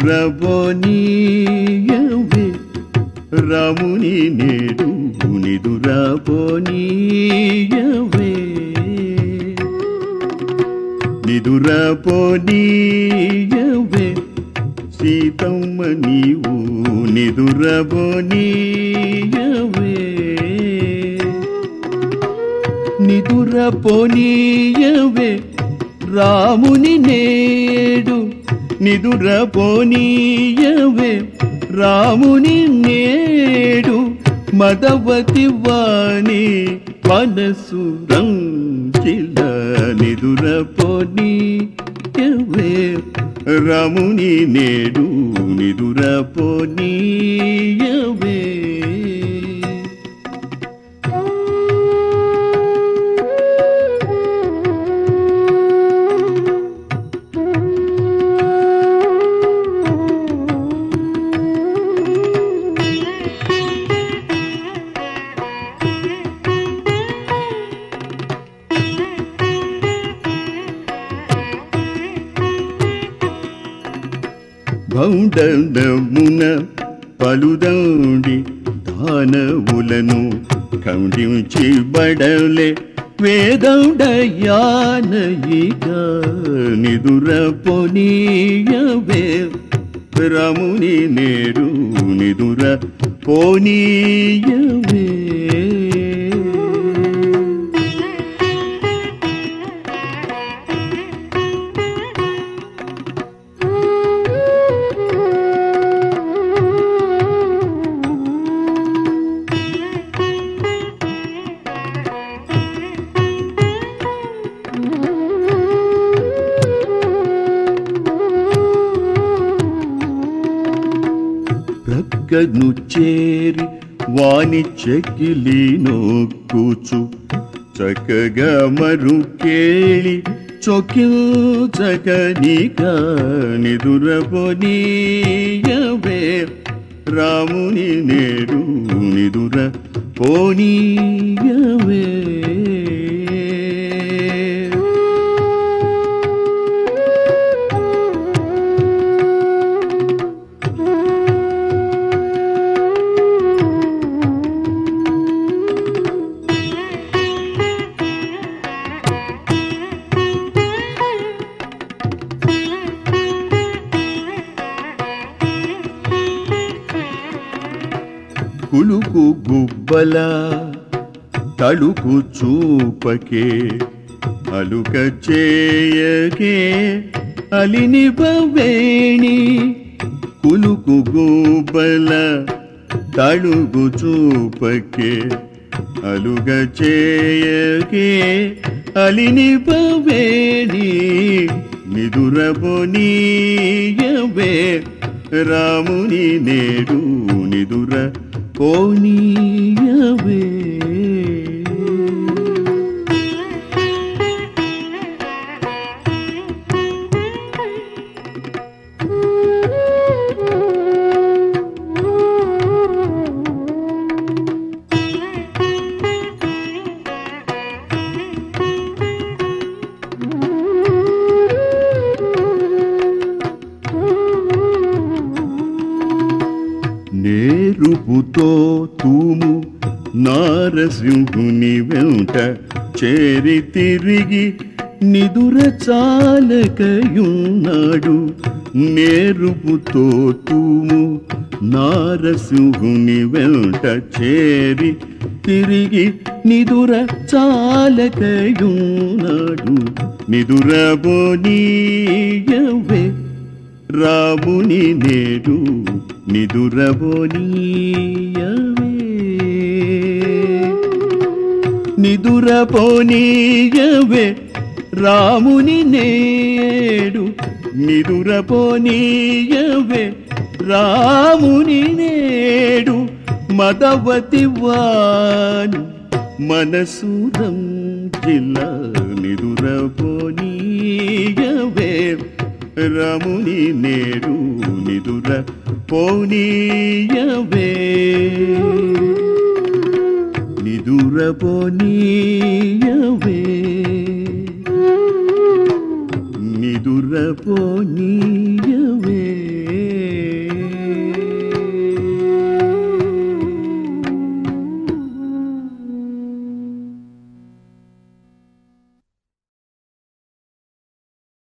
నిదురబోనీయవే రాముని నేడు నిదురబోనీయవే నిదురబోనీయవే సీతమ్మ నీవు నిదురబోనీయవే నిదురపోనీయవే రాముని నేడు నిదురపోనీయవే రాముని నేడు మదవతి వాణి మనసు రంజిల నిదురపోనీయవే రాముని నేడు నిదురపోనీయవే భౌండమున పలుదండి దానవులను ఖండించి బడలే వేదౌడయానయిక నిదుర పొనీయవే రముని నేడు నిదుర పోనీయవే ప్రక్కను చేరి వాని చెకిలి నొక్కుచు చక్కగా మరు కేళి చొక్కించకనిక నిదురపోనీయవే రాముని నేడు నిదుర పోనీయవే కులుకు గుబ్బల తడుకు చూపకే అలుక చేయకే అలిని బవేణి కులుకు గుబ్బల తడుగు చూపకే అలుగ చేయకే అలిని బవేణి నిదురబోనీయవే రాముని నేడు నిదుర పోనీయవే నేరుపుతో తూము నారసింహుని వెంట చేరి తిరిగి నిదుర చాలకయున్నాడు నేరుపుతో తూము నారసింహుని వెంట చేరి తిరిగి నిదుర చాలకయున్నాడు నిదుర బోనీయవే రాముని నేడు నిదురబోనీయవే నిదురపోనీయవే రాముని నేడు నిదురపోనీయవే రాముని నేడు మదవతి వాను మనసూరం జిల్లా నిదురపోనీయవే రముని నేడు నిదుర పోనీయవే నిదుర పోనీయవే నిదుర పోనీయ